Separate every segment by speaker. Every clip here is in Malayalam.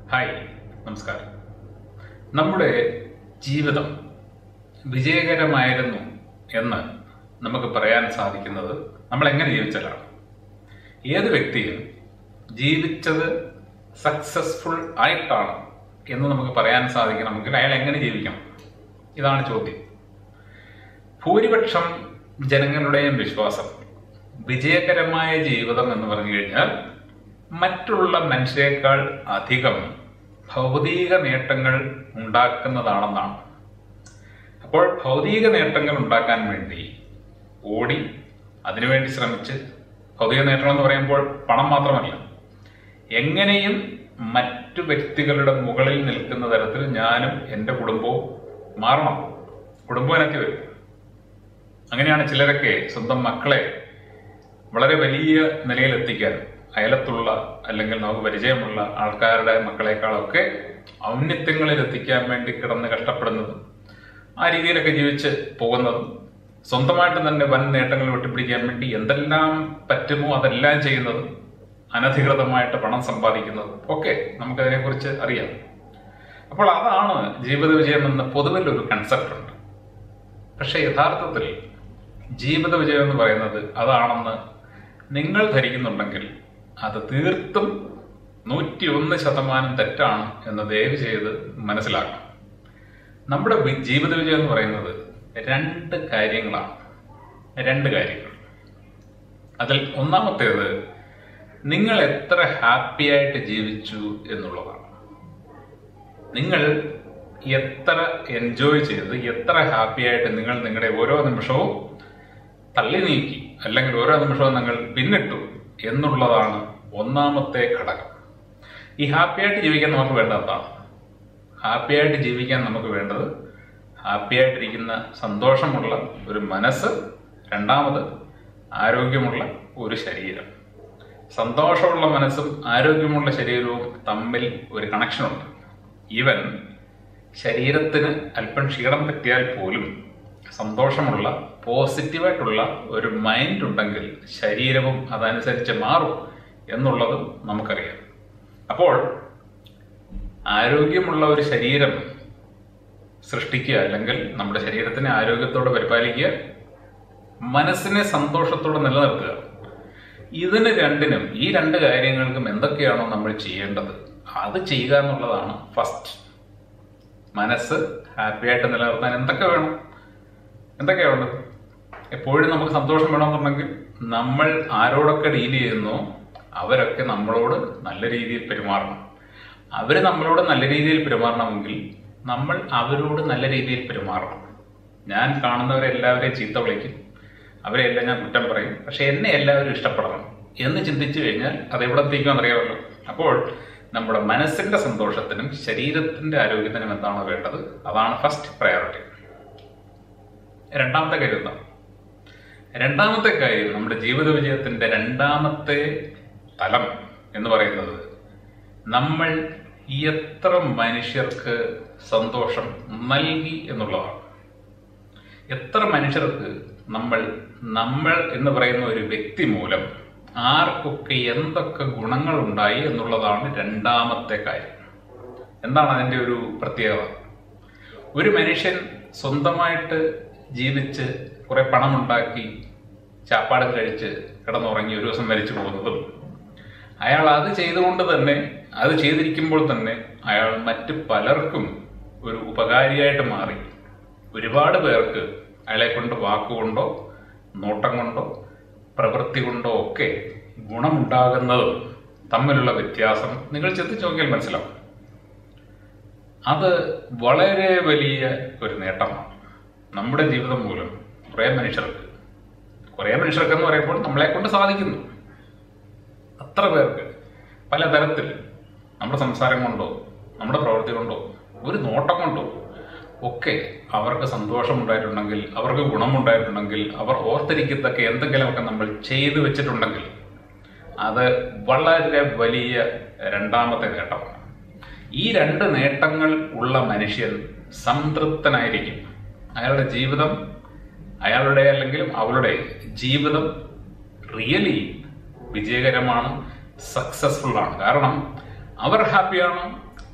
Speaker 1: ഹായ് നമസ്കാരം നമ്മുടെ ജീവിതം വിജയകരമായിരുന്നു എന്ന് നമുക്ക് പറയാൻ സാധിക്കുന്നത് നമ്മൾ എങ്ങനെ ജീവിച്ചാലാണ് ഏത് വ്യക്തിയും ജീവിച്ചത് സക്സസ്ഫുൾ ആയിട്ടാണ് എന്ന് നമുക്ക് പറയാൻ സാധിക്കണമെങ്കിൽ അയാൾ എങ്ങനെ ജീവിക്കണം ഇതാണ് ചോദ്യം ഭൂരിപക്ഷം ജനങ്ങളുടെയും വിശ്വാസം വിജയകരമായ ജീവിതം എന്ന് പറഞ്ഞു കഴിഞ്ഞാൽ മറ്റുള്ള മനുഷ്യരെക്കാൾ അധികം ഭൗതിക നേട്ടങ്ങൾ ഉണ്ടാക്കുന്നതാണെന്നാണ് അപ്പോൾ ഭൗതിക നേട്ടങ്ങൾ ഉണ്ടാക്കാൻ വേണ്ടി ഓടി അതിനുവേണ്ടി ശ്രമിച്ച് ഭൗതിക നേട്ടം എന്ന് പറയുമ്പോൾ പണം മാത്രമല്ല എങ്ങനെയും മറ്റു വ്യക്തികളുടെ മുകളിൽ നിൽക്കുന്ന തരത്തിൽ ഞാനും എൻ്റെ കുടുംബവും മാറണം കുടുംബം എനിക്ക് വരും അങ്ങനെയാണ് ചിലരൊക്കെ സ്വന്തം മക്കളെ വളരെ വലിയ നിലയിൽ എത്തിക്കാൻ അയലത്തുള്ള അല്ലെങ്കിൽ നമുക്ക് പരിചയമുള്ള ആൾക്കാരുടെ മക്കളെക്കാളൊക്കെ ഔന്നത്യങ്ങളിൽ എത്തിക്കാൻ വേണ്ടി കിടന്ന് കഷ്ടപ്പെടുന്നതും ആ രീതിയിലൊക്കെ ജീവിച്ച് പോകുന്നതും സ്വന്തമായിട്ട് തന്നെ വൻ നേട്ടങ്ങൾ വെട്ടിപ്പിടിക്കാൻ വേണ്ടി എന്തെല്ലാം പറ്റുമോ അതെല്ലാം ചെയ്യുന്നതും അനധികൃതമായിട്ട് പണം സമ്പാദിക്കുന്നതും ഒക്കെ നമുക്കതിനെക്കുറിച്ച് അറിയാം അപ്പോൾ അതാണ് ജീവിത വിജയം എന്ന പൊതുവിൽ ഒരു കൺസെപ്റ്റ് ഉണ്ട് പക്ഷെ യഥാർത്ഥത്തിൽ ജീവിത വിജയം എന്ന് പറയുന്നത് അതാണെന്ന് നിങ്ങൾ ധരിക്കുന്നുണ്ടെങ്കിൽ അത് തീർത്തും നൂറ്റി ഒന്ന് ശതമാനം തെറ്റാണ് എന്ന് ദയവ് ചെയ്ത് മനസ്സിലാക്കണം നമ്മുടെ വി- ജീവിത വിജയം എന്ന് പറയുന്നത് രണ്ട് കാര്യങ്ങളാണ് രണ്ട് കാര്യങ്ങൾ അതിൽ ഒന്നാമത്തേത് നിങ്ങൾ എത്ര ഹാപ്പി ആയിട്ട് ജീവിച്ചു എന്നുള്ളതാണ് നിങ്ങൾ എത്ര എൻജോയ് ചെയ്ത് എത്ര ഹാപ്പി ആയിട്ട് നിങ്ങൾ നിങ്ങളുടെ ഓരോ നിമിഷവും തള്ളി നീക്കി അല്ലെങ്കിൽ ഓരോ നിമിഷവും നിങ്ങൾ പിന്നിട്ടു എന്നുള്ളതാണ് ഒന്നാമത്തെ ഘടകം ഈ ഹാപ്പി ആയിട്ട് ജീവിക്കാൻ നമുക്ക് വേണ്ടത് എന്താണ് ഹാപ്പി ആയിട്ട് ജീവിക്കാൻ നമുക്ക് വേണ്ടത് ഹാപ്പി ആയിട്ടിരിക്കുന്ന സന്തോഷമുള്ള ഒരു മനസ്സ് രണ്ടാമത് ആരോഗ്യമുള്ള ഒരു ശരീരം സന്തോഷമുള്ള മനസ്സും ആരോഗ്യമുള്ള ശരീരവും തമ്മിൽ ഒരു കണക്ഷനുണ്ട് ഈവൻ ശരീരത്തിന് അല്പം ക്ഷീണം പറ്റിയാൽ പോലും സന്തോഷമുള്ള പോസിറ്റീവായിട്ടുള്ള ഒരു മൈൻഡ് ഉണ്ടെങ്കിൽ ശരീരവും അതനുസരിച്ച് മാറും എന്നുള്ളത് നമുക്കറിയാം അപ്പോൾ ആരോഗ്യമുള്ള ഒരു ശരീരം സൃഷ്ടിക്കുക അല്ലെങ്കിൽ നമ്മുടെ ശരീരത്തിനെ ആരോഗ്യത്തോടെ പരിപാലിക്കുക മനസ്സിനെ സന്തോഷത്തോടെ നിലനിർത്തുക ഇതിന് രണ്ടിനും ഈ രണ്ട് കാര്യങ്ങൾക്കും എന്തൊക്കെയാണോ നമ്മൾ ചെയ്യേണ്ടത് അത് ചെയ്യുക എന്നുള്ളതാണ് ഫസ്റ്റ് മനസ്സ് ഹാപ്പി ആയിട്ട് നിലനിർത്താൻ എന്തൊക്കെ വേണം എന്തൊക്കെയാ വേണ്ടത് എപ്പോഴും നമുക്ക് സന്തോഷം വേണമെന്നുണ്ടെങ്കിൽ നമ്മൾ ആരോടൊക്കെ ഡീൽ ചെയ്യുന്നോ അവരൊക്കെ നമ്മളോട് നല്ല രീതിയിൽ പെരുമാറണം അവർ നമ്മളോട് നല്ല രീതിയിൽ പെരുമാറണമെങ്കിൽ നമ്മൾ അവരോട് നല്ല രീതിയിൽ പെരുമാറണം ഞാൻ കാണുന്നവരെ എല്ലാവരെയും ചീത്ത വിളിക്കും അവരെല്ലാം ഞാൻ കുറ്റം പറയും പക്ഷെ എന്നെ എല്ലാവരും ഇഷ്ടപ്പെടണം എന്ന് ചിന്തിച്ചു കഴിഞ്ഞാൽ അത് എവിടെ എത്തിക്കുമെന്ന് അറിയാമല്ലോ അപ്പോൾ നമ്മുടെ മനസ്സിന്റെ സന്തോഷത്തിനും ശരീരത്തിന്റെ ആരോഗ്യത്തിനും എന്താണോ വേണ്ടത് അതാണ് ഫസ്റ്റ് പ്രയോറിറ്റി രണ്ടാമത്തെ കാര്യം എന്താ രണ്ടാമത്തെ കാര്യം നമ്മുടെ ജീവിത വിജയത്തിന്റെ രണ്ടാമത്തെ തലം എന്ന് പറയുന്നത് നമ്മൾ എത്ര മനുഷ്യർക്ക് സന്തോഷം നൽകി എന്നുള്ളതാണ് എത്ര മനുഷ്യർക്ക് നമ്മൾ നമ്മൾ എന്ന് പറയുന്ന ഒരു വ്യക്തി മൂലം ആർക്കൊക്കെ എന്തൊക്കെ ഗുണങ്ങൾ ഉണ്ടായി എന്നുള്ളതാണ് രണ്ടാമത്തെ കാര്യം എന്താണ് അതിൻ്റെ ഒരു പ്രത്യേകത ഒരു മനുഷ്യൻ സ്വന്തമായിട്ട് ജീവിച്ച് കുറെ പണമുണ്ടാക്കി ചാപ്പാടും കഴിച്ച് കിടന്നുറങ്ങി ഒരു ദിവസം മരിച്ചു പോകുന്നതും അയാൾ അത് ചെയ്തുകൊണ്ട് തന്നെ അത് ചെയ്തിരിക്കുമ്പോൾ തന്നെ അയാൾ മറ്റ് പലർക്കും ഒരു ഉപകാരിയായിട്ട് മാറി ഒരുപാട് പേർക്ക് അയാളെ കൊണ്ട് വാക്കുകൊണ്ടോ നോട്ടം കൊണ്ടോ പ്രവൃത്തി കൊണ്ടോ ഒക്കെ ഗുണമുണ്ടാകുന്നതും തമ്മിലുള്ള വ്യത്യാസം നിങ്ങൾ ചിന്തിച്ച് നോക്കിയാൽ മനസ്സിലാവും അത് വളരെ വലിയ ഒരു നേട്ടമാണ് നമ്മുടെ ജീവിതം മൂലം കുറേ മനുഷ്യർക്ക് കുറേ മനുഷ്യർക്ക് എന്ന് പറയുമ്പോൾ നമ്മളെ കൊണ്ട് സാധിക്കുന്നു അത്ര പേർക്ക് പലതരത്തിൽ നമ്മുടെ സംസാരം കൊണ്ടോ നമ്മുടെ പ്രവൃത്തി കൊണ്ടോ ഒരു നോട്ടം കൊണ്ടോ ഒക്കെ അവർക്ക് സന്തോഷമുണ്ടായിട്ടുണ്ടെങ്കിൽ അവർക്ക് ഗുണമുണ്ടായിട്ടുണ്ടെങ്കിൽ അവർ ഓർത്തിരിക്കത്തക്ക എന്തെങ്കിലുമൊക്കെ നമ്മൾ ചെയ്തു വെച്ചിട്ടുണ്ടെങ്കിൽ അത് വളരെ വലിയ രണ്ടാമത്തെ നേട്ടമാണ് ഈ രണ്ട് നേട്ടങ്ങൾ ഉള്ള മനുഷ്യൻ സംതൃപ്തനായിരിക്കും അയാളുടെ ജീവിതം അയാളുടെ അല്ലെങ്കിൽ അവളുടെ ജീവിതം റിയലി വിജയകരമാണ് സക്സസ്ഫുൾ ആണ് കാരണം അവർ ഹാപ്പിയാണ്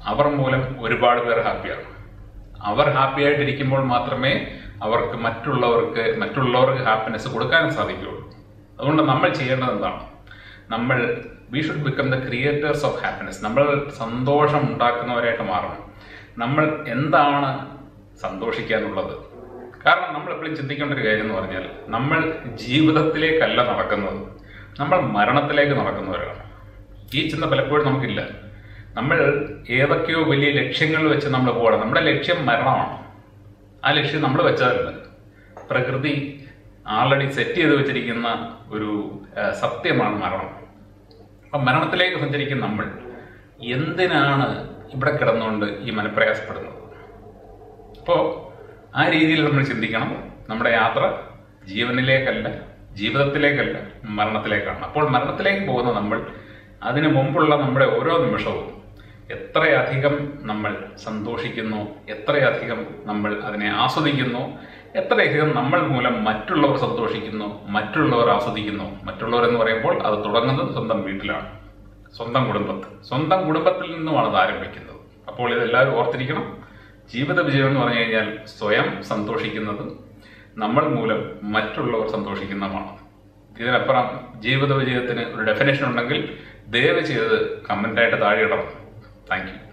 Speaker 1: അവർ മൂലം ഒരുപാട് പേർ ഹാപ്പിയാണ് അവർ ഹാപ്പി ആയിട്ടിരിക്കുമ്പോൾ മാത്രമേ അവർക്ക് മറ്റുള്ളവർക്ക് മറ്റുള്ളവർക്ക് ഹാപ്പിനെസ് കൊടുക്കാൻ സാധിക്കുകയുള്ളൂ അതുകൊണ്ട് നമ്മൾ ചെയ്യേണ്ടത് എന്താണ് നമ്മൾ we should become the creators of happiness നമ്മൾ സന്തോഷം ഉണ്ടാക്കുന്നവരായിട്ട് മാറണം നമ്മൾ എന്താണ് സന്തോഷിക്കാനുള്ളത് കാരണം നമ്മൾ എപ്പോഴും ചിന്തിക്കേണ്ട ഒരു കാര്യം എന്ന് പറഞ്ഞാൽ നമ്മൾ ജീവിതത്തിലേക്കല്ല നടക്കുന്നത് നമ്മൾ മരണത്തിലേക്ക് നടക്കുന്നവരാണ് ഈ ചിന്ത പലപ്പോഴും നമുക്കില്ല നമ്മൾ ഏതൊക്കെയോ വലിയ ലക്ഷ്യങ്ങൾ വെച്ച് നമ്മൾ പോകണം നമ്മുടെ ലക്ഷ്യം മരണമാണ് ആ ലക്ഷ്യം നമ്മൾ വെച്ചതല്ല പ്രകൃതി ആൾറെഡി സെറ്റ് ചെയ്ത് വെച്ചിരിക്കുന്ന ഒരു ആ, സത്യമാണ് മരണം അപ്പം മരണത്തിലേക്ക് സഞ്ചരിക്കുന്ന നമ്മൾ എന്തിനാണ് ഇവിടെ കിടന്നുകൊണ്ട് ഈ മനപ്രയാസപ്പെടുന്നത് അപ്പോൾ ആ രീതിയിൽ നമ്മൾ ചിന്തിക്കണം നമ്മുടെ യാത്ര ജീവനിലേക്കല്ല ജീവിതത്തിലേക്കല്ല മരണത്തിലേക്കാണ് അപ്പോൾ മരണത്തിലേക്ക് പോകുന്ന നമ്മൾ അതിനു മുമ്പുള്ള നമ്മുടെ ഓരോ നിമിഷവും എത്രയധികം നമ്മൾ സന്തോഷിക്കുന്നു എത്രയധികം നമ്മൾ അതിനെ ആസ്വദിക്കുന്നു എത്രയധികം നമ്മൾ മൂലം മറ്റുള്ളവർ സന്തോഷിക്കുന്നു മറ്റുള്ളവർ ആസ്വദിക്കുന്നു മറ്റുള്ളവർ എന്ന് പറയുമ്പോൾ അത് തുടങ്ങുന്നത് സ്വന്തം വീട്ടിലാണ് സ്വന്തം കുടുംബത്തിൽ സ്വന്തം കുടുംബത്തിൽ നിന്നുമാണ് അത് ആരംഭിക്കുന്നത് അപ്പോൾ ഇതെല്ലാവരും ഓർത്തിരിക്കണം ജീവിത വിജയം എന്ന് പറഞ്ഞു കഴിഞ്ഞാൽ സ്വയം സന്തോഷിക്കുന്നത് നമ്മൾ മൂലം മറ്റുള്ളവർ സന്തോഷിക്കുന്നതുമാണ് ഇതിനപ്പുറം ജീവിത വിജയത്തിന് ഒരു ഡെഫിനേഷൻ ഉണ്ടെങ്കിൽ ദയവ് ചെയ്ത് കമൻ്റായിട്ട് താഴെ ഇടണം താങ്ക് യു